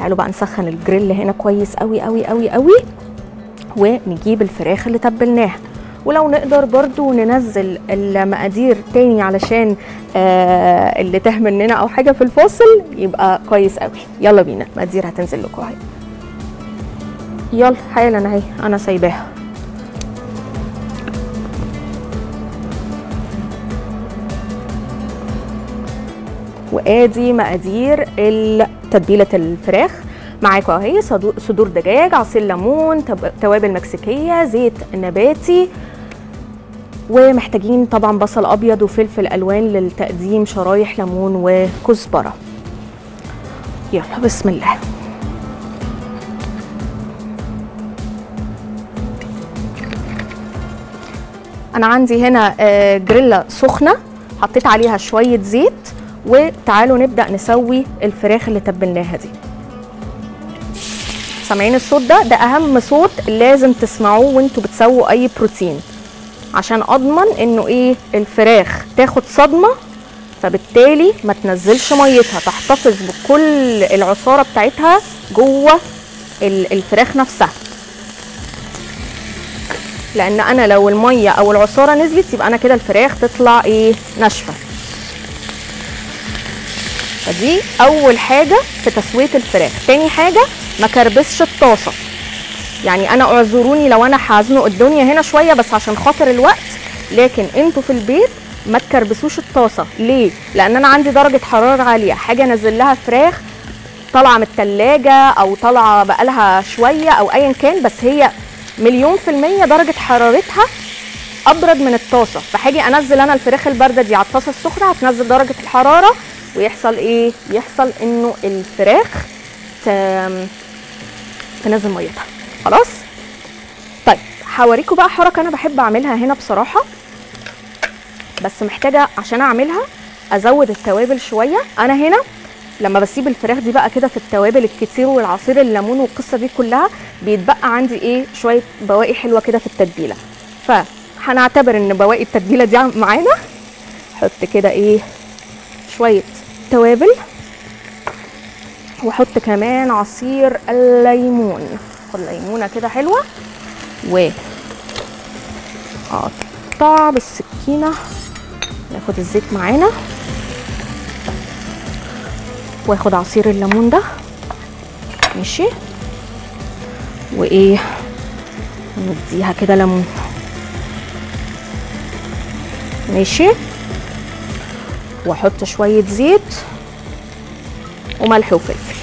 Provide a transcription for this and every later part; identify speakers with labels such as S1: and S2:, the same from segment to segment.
S1: تعالوا بقى نسخن الجريل هنا كويس قوي قوي قوي قوي ونجيب الفراخ اللي تبلناها ولو نقدر برضو ننزل المقادير تاني علشان آه اللي تاه مننا او حاجه في الفاصل يبقى كويس قوي يلا بينا المقادير هتنزل لكم اهي يلا حالا اهي انا سايباها وادي مقادير تتبيله الفراخ معاكم اهي صدو- صدور دجاج عصير ليمون تب- توابل مكسيكيه زيت نباتي ومحتاجين طبعا بصل ابيض وفلفل الوان للتقديم شرايح ليمون وكزبره يلا بسم الله انا عندي هنا آه، جريلا سخنه حطيت عليها شويه زيت وتعالوا نبدا نسوي الفراخ اللي تبلناها دي سامعين الصوت ده ده اهم صوت لازم تسمعوه وانتوا بتسووا اي بروتين عشان اضمن انه ايه الفراخ تاخد صدمه فبالتالي ما تنزلش ميتها تحتفظ بكل العصاره بتاعتها جوه ال- الفراخ نفسها لان انا لو الميه او العصاره نزلت يبقى انا كده الفراخ تطلع ايه ناشفه فدي اول حاجه في تسويه الفراخ تاني حاجه ما كربسش الطاسه يعني انا اعذروني لو انا هزنق الدنيا هنا شويه بس عشان خاطر الوقت لكن انتوا في البيت ما تكربسوش الطاسه ليه لان انا عندي درجه حراره عاليه حاجه انزل لها فراخ طالعه من التلاجة او طالعه بقالها شويه او ايا كان بس هي مليون في المية درجة حرارتها ابرد من الطاسة فهاجي انزل انا الفراخ الباردة دي على الطاسة السخنة هتنزل درجة الحرارة ويحصل ايه يحصل انه الفراخ ت- تنزل ميتها خلاص طيب هوريكم بقى حركة انا بحب اعملها هنا بصراحة بس محتاجة عشان اعملها ازود التوابل شوية انا هنا لما بسيب الفراخ دي بقى كده في التوابل الكتير والعصير الليمون والقصه دي كلها بيتبقى عندي ايه شويه بواقي حلوه كده في التتبيله فهنعتبر ان بواقي التتبيله دي معانا حط كده ايه شويه توابل واحط كمان عصير الليمون خد ليمونه كده حلوه و اقطع بالسكينه ناخد الزيت معانا واخد عصير الليمون ده ماشي وايه نديها كده ليمون ماشي واحط شويه زيت وملح وفلفل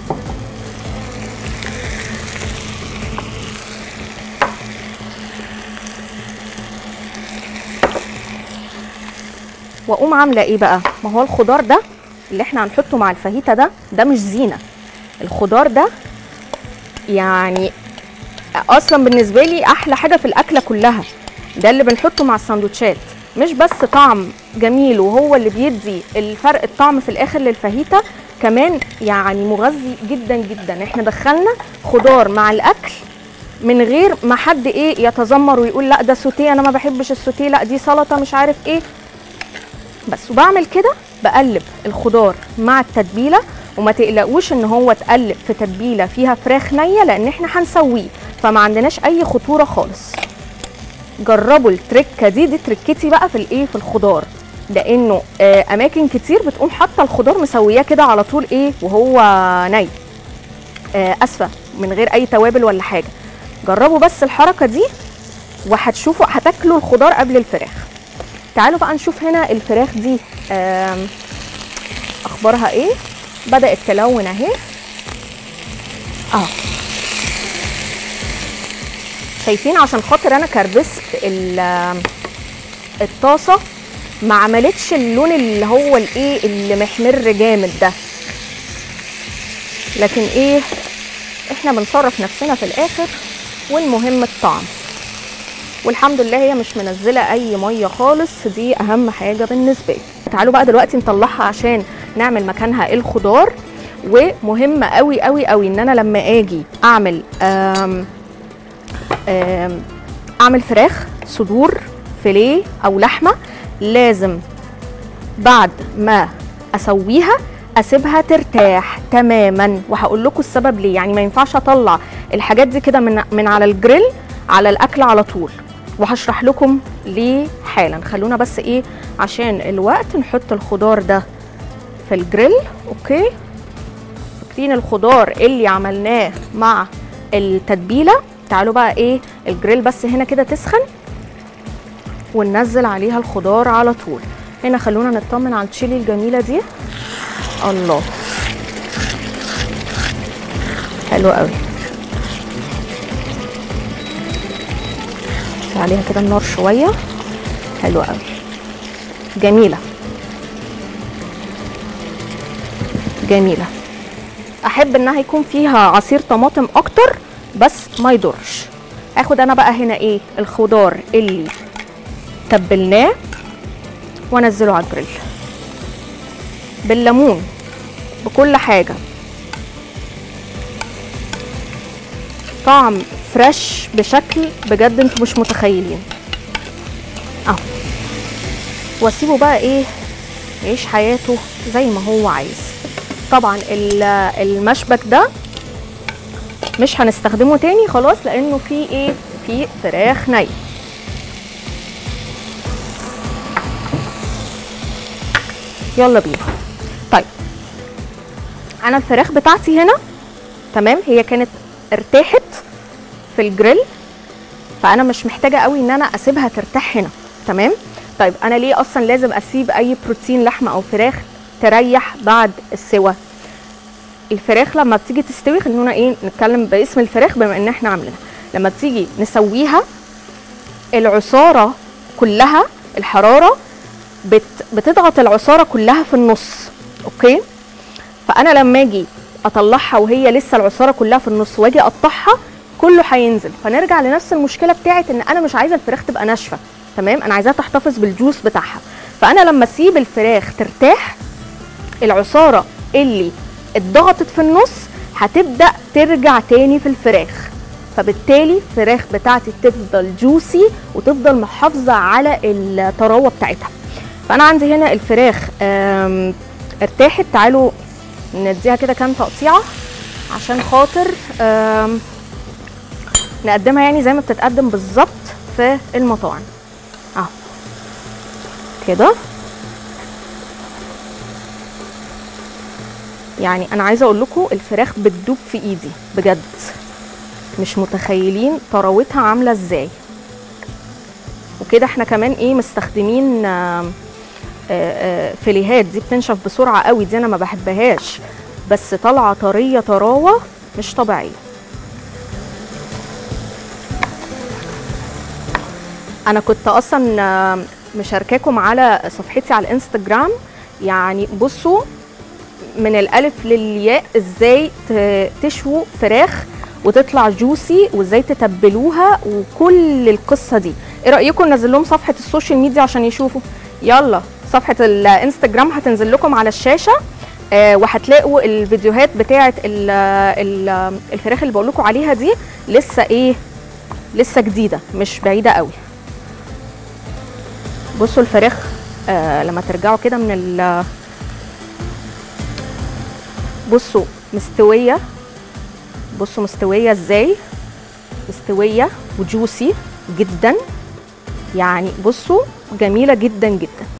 S1: واقوم عامله ايه بقى ما هو الخضار ده اللي احنا هنحطه مع الفاهيتا ده ده مش زينه الخضار ده يعني اصلا بالنسبه لي احلى حاجه في الاكله كلها ده اللي بنحطه مع السندوتشات مش بس طعم جميل وهو اللي بيدي الفرق الطعم في الاخر للفاهيتا كمان يعني مغذي جدا جدا احنا دخلنا خضار مع الاكل من غير ما حد ايه يتذمر ويقول لا ده سوتيه انا ما بحبش السوتيه لا دي سلطه مش عارف ايه بس وبعمل كده بقلب الخضار مع التتبيله وما تقلقوش ان هو اتقلب في تتبيله فيها فراخ نيه لان احنا هنسويه فما عندناش اي خطوره خالص جربوا التركه دي دي تركتي بقى في الايه في الخضار لانه آه، اماكن كتير بتقوم حاطه الخضار مسوياه كده على طول ايه وهو ني آه، اسفه من غير اي توابل ولا حاجه جربوا بس الحركه دي وهتشوفوا هتاكلوا الخضار قبل الفراخ تعالوا بقى نشوف هنا الفراخ دي آم، اخبارها ايه بدات تلون اهي اه شايفين عشان خاطر انا كربست ال- الطاسه ما عملتش اللون اللي هو الايه اللي محمر جامد ده لكن ايه احنا بنصرف نفسنا في الاخر والمهم الطعم والحمد لله هي مش منزله اي ميه خالص دي اهم حاجه بالنسبه لي تعالوا بقى دلوقتي نطلعها عشان نعمل مكانها الخضار ومهم قوي قوي قوي ان انا لما اجي اعمل آم آم اعمل فراخ صدور فيليه او لحمه لازم بعد ما اسويها اسيبها ترتاح تماما وهقول لكم السبب ليه يعني ما ينفعش اطلع الحاجات دي كده من من على الجريل على الاكل على طول وهشرح لكم ليه حالا خلونا بس ايه عشان الوقت نحط الخضار ده في الجريل اوكي فاكرين الخضار اللي عملناه مع التتبيله تعالوا بقى ايه الجريل بس هنا كده تسخن وننزل عليها الخضار على طول هنا خلونا نطمن على التشيلي الجميله دي الله حلو قوي عليها كده النار شويه حلو قوي جميله جميله احب انها يكون فيها عصير طماطم اكتر بس ما يضرش هاخد انا بقى هنا ايه الخضار اللي تبلناه وانزله على الجريل بالليمون بكل حاجه طعم فريش بشكل بجد انتوا مش متخيلين اهو واسيبه بقى ايه يعيش حياته زي ما هو عايز طبعا المشبك ده مش هنستخدمه تاني خلاص لانه فيه ايه فيه فراخ ني يلا بينا طيب انا الفراخ بتاعتي هنا تمام هي كانت ارتاحت في الجريل فانا مش محتاجه قوي ان انا اسيبها ترتاح هنا تمام طيب انا ليه اصلا لازم اسيب اي بروتين لحمه او فراخ تريح بعد السوا الفراخ لما بتيجي تستوي خلونا ايه نتكلم باسم الفراخ بما ان احنا عاملينها لما بتيجي نسويها العصاره كلها الحراره بت بتضغط العصاره كلها في النص اوكي فانا لما اجي اطلعها وهي لسه العصاره كلها في النص واجي اقطعها كله هينزل فنرجع لنفس المشكله بتاعت ان انا مش عايزه الفراخ تبقى ناشفه تمام انا عايزاها تحتفظ بالجوس بتاعها فانا لما اسيب الفراخ ترتاح العصاره اللي اتضغطت في النص هتبدا ترجع تاني في الفراخ فبالتالي الفراخ بتاعتي تفضل جوسي وتفضل محافظه على الطراوه بتاعتها فانا عندي هنا الفراخ ارتاحت تعالوا نديها كده كام تقطيعه عشان خاطر نقدمها يعني زي ما بتتقدم بالظبط في المطاعم اهو كده يعني انا عايزه اقول لكم الفراخ بتدوب في ايدي بجد مش متخيلين طراوتها عامله ازاي وكده احنا كمان ايه مستخدمين آآ آآ فيليهات دي بتنشف بسرعه قوي دي انا ما بحبهاش بس طالعه طريه طراوه مش طبيعيه انا كنت اصلا مشاركاكم على صفحتي على الانستجرام يعني بصوا من الالف للياء ازاي تشووا فراخ وتطلع جوسي وازاي تتبلوها وكل القصه دي ايه رايكم ننزل لهم صفحه السوشيال ميديا عشان يشوفوا يلا صفحه الانستجرام هتنزل لكم على الشاشه آه وهتلاقوا الفيديوهات بتاعه الفراخ اللي بقول لكم عليها دي لسه ايه لسه جديده مش بعيده قوي بصوا الفراخ آه لما ترجعوا كده من ال بصوا مستويه بصوا مستويه ازاي مستويه وجوسي جدا يعني بصوا جميله جدا جدا